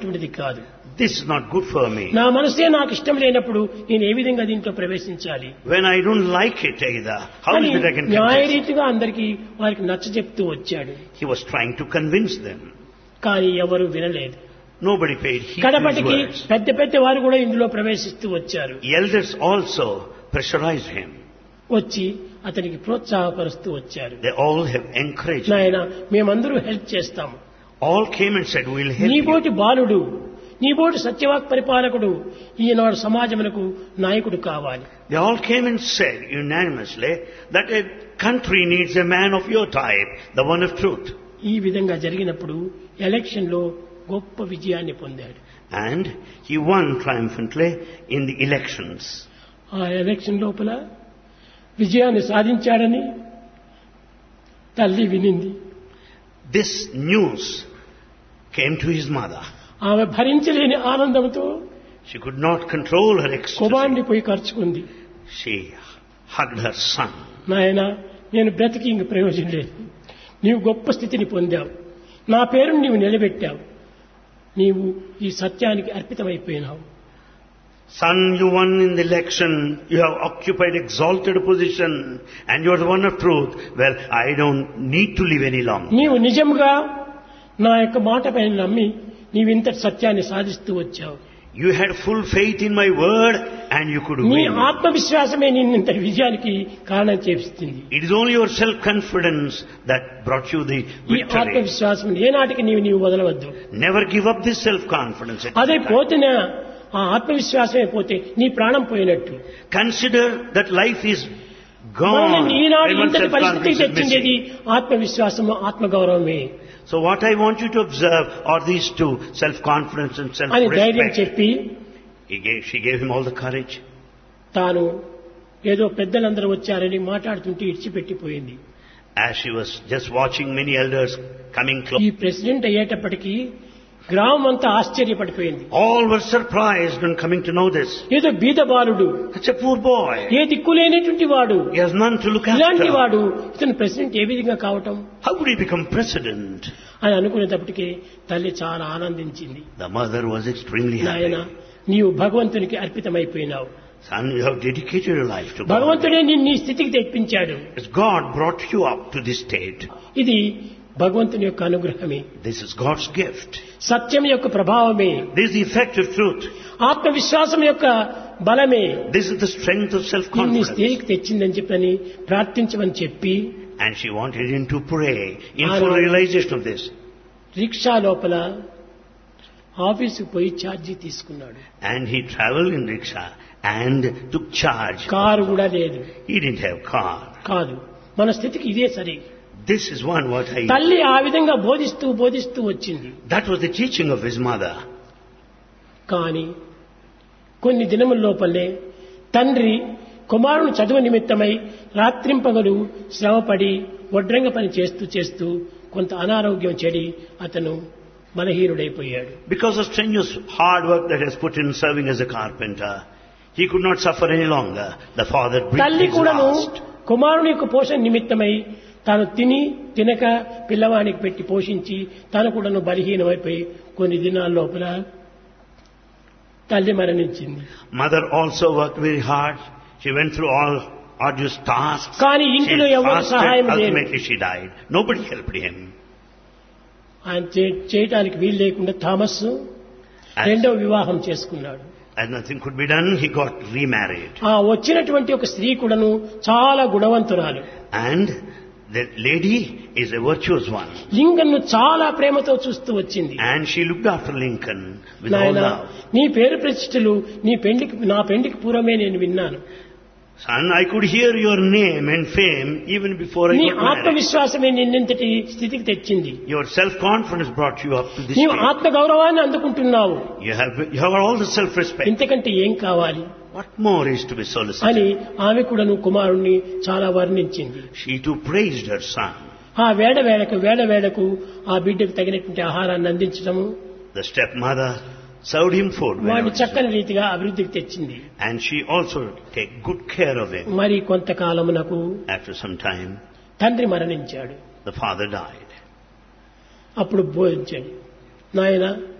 ఇష్టమైనటువంటిది కాదు This is not good for me. నా మనసే నాకు ఇష్టం లేనప్పుడు నేను ఏ విధంగా దీంట్లో ప్రవేశించాలి When I don't like it either, how అని is it I can contest? న్యాయరీతిగా అందరికీ వారికి నచ్చ చెప్తూ వచ్చాడు He was trying to convince them. కానీ ఎవరు వినలేదు Nobody paid heed to his కడపటికి words. పెద్ద పెద్ద వారు కూడా ఇందులో ప్రవేశిస్తూ వచ్చారు Elders also pressurized him. వచ్చి అతనికి ప్రోత్సాహపరుస్తూ వచ్చారు They all have encouraged him. నాయన మేమందరూ హెల్ప్ చేస్తాము All came and said, we'll help you. నీబోటి బాలుడు నీబోటి సత్యవాక్ పరిపాలకుడు ఈనాడు సమాజమునకు నాయకుడు కావాలి They all came and said unanimously that a country needs a man of your type, the one of truth. ఈ విధంగా జరిగినప్పుడు election లో గొప్ప విజయాన్ని పొందాడు And he won triumphantly in the elections. ఆ ఎలక్షన్ లోపల విజయాన్ని సాధించాడని తల్లి వినింది This news came to his mother. ఆమె భరించలేని ఆనందంతో She could not control her ecstasy. కుమారుని పోయి ఖర్చుకుంది She hugged her son. నాయన నేను బ్రతికి ఇంక ప్రయోజనం లేదు నీవు గొప్ప స్థితిని పొందావు నా పేరును నీవు నిలబెట్టావు నీవు ఈ సత్యానికి అర్పితమైపోయినావు Son, you won in the election. You have occupied exalted position and you are the one of truth. Well, I don't need to live any longer. నీవు నిజంగా నా యొక్క మాట పైన నమ్మి నీవింత సత్యాన్ని సాధిస్తూ వచ్చావు You had full faith in my word and you could నీ win. ఆత్మవిశ్వాసమే నిన్నంత విజయానికి కారణం చేస్తుంది It is only your self-confidence that brought you the ఈ victory. ఆత్మవిశ్వాసం ఏనాటికి నీవు నీవు వదలవద్దు Never give up this self-confidence. at అదే any time. పోతేనే ఆ ఆత్మవిశ్వాసమే పోతే నీ ప్రాణం పోయినట్టు Consider that life is gone. మనల్ని ఈనాడు when one's ఇంతటి పరిస్థితికి self-confidence is తెచ్చింది missing. ఆత్మవిశ్వాసము ఆత్మగౌరవమే So what I want you to observe are these two, self-confidence and అని ధైర్యం self-respect. చెప్పి He gave, she gave him all the courage. తాను ఏదో పెద్దలందరూ వచ్చారని మాట్లాడుతుంటే ఇడిచిపెట్టిపోయింది As she was just watching many elders coming close, ఈ ప్రెసిడెంట్ అయ్యేటప్పటికి గ్రామం అంతా ఆశ్చర్యపడిపోయింది all were surprised when coming to know this. ఏదో బీద బాలుడు Such a poor boy. ఏ దిక్కులేనటువంటి వాడు He has none to look ఇలాంటి after. వాడు ఇతను ప్రెసిడెంట్ ఏ విధంగా కావటం How could he become president? అని అనుకునేటప్పటికి తల్లి చాలా ఆనందించింది The mother was extremely నాయన happy. నీవు భగవంతునికి అర్పితమైపోయినావు Son, you have dedicated your life to God. భగవంతుడే నిన్ను ఈ స్థితికి తెప్పించాడు As God brought you up to this state. ఇది భగవంతుని యొక్క అనుగ్రహమే This is God's gift. సత్యం యొక్క ప్రభావమే This is the effect of truth. ఆత్మవిశ్వాసం యొక్క బలమే This is the strength of నిన్ను ఈ self-confidence. స్థితికి తెచ్చిందని చెప్పని ప్రార్థించమని చెప్పి And she wanted him to pray in I full know. realization of this. Rickshaw లోపల ఆఫీసుకు పోయి ఛార్జీ తీసుకున్నాడు And he traveled in rickshaw and took charge. Car కూడా లేదు He didn't have car. కాదు మన స్థితికి ఇదే సరి This is one what I... తల్లి ఆ విధంగా బోధిస్తూ బోధిస్తూ వచ్చింది That was the teaching of his mother. కానీ కొన్ని దినముల లోపలే తండ్రి కుమారుని చదువు నిమిత్తమై రాత్రింపగలు శ్రమపడి వడ్రంగ పని చేస్తూ చేస్తూ కొంత అనారోగ్యం చెడి అతను బలహీనుడైపోయాడు Because of strenuous hard work that he has put in serving as a carpenter, he could not suffer any longer. The father breathed తల్లి his కూడాను last. కుమారుని యొక్క పోషణ నిమిత్తమై తాను తిని తినక పిల్లవానికి పెట్టి పోషించి తను కూడాను బలహీనమైపోయి కొన్ని దినాల లోపల తల్లి మరణించింది Mother also worked very hard. She went through all arduous tasks. కానీ She ఇంటిలో ఎవరు fasted. సహాయం చేయరు Ultimately she died. Nobody helped him. ఆయన చే- చేయటానికి వీలు లేకుండా థామస్ As, రెండవ వివాహం చేసుకున్నాడు as nothing could be done, he got remarried. ఆ వచ్చినటువంటి ఒక స్త్రీ కూడాను చాలా గుణవంతురాలు And the lady is a virtuous one. లింగన్ను చాలా ప్రేమతో చూస్తూ వచ్చింది And she looked after Lincoln with all నాయన love. నీ పేరు ప్రతిష్టలు నీ పెండికి నా పెండికి పూర్వమే నేను విన్నాను Son, I could hear your name and fame even before I నీ got married. ఆత్మవిశ్వాసమే నిన్నంతటి స్థితికి తెచ్చింది Your self-confidence brought you up to this నీవు stage. ఆత్మ గౌరవాన్ని అందుకుంటున్నావు You have, you have all the self-respect. ఇంతకంటే ఏం కావాలి What more is to be solicited? అని ఆమె కూడాను కుమారుణ్ణి చాలా వర్ణించింది She too praised her son. ఆ వేడ వేళకు వేడ వేళకు ఆ బిడ్డకు తగినటువంటి ఆహారాన్ని అందించడము The stepmother served him food వాడిని whenever she చక్కని రీతిగా అభివృద్ధికి తెచ్చింది And she also take good care of him. మరి కొంతకాలమునకు After some time, తండ్రి మరణించాడు the father died. అప్పుడు బోధించాడు నాయన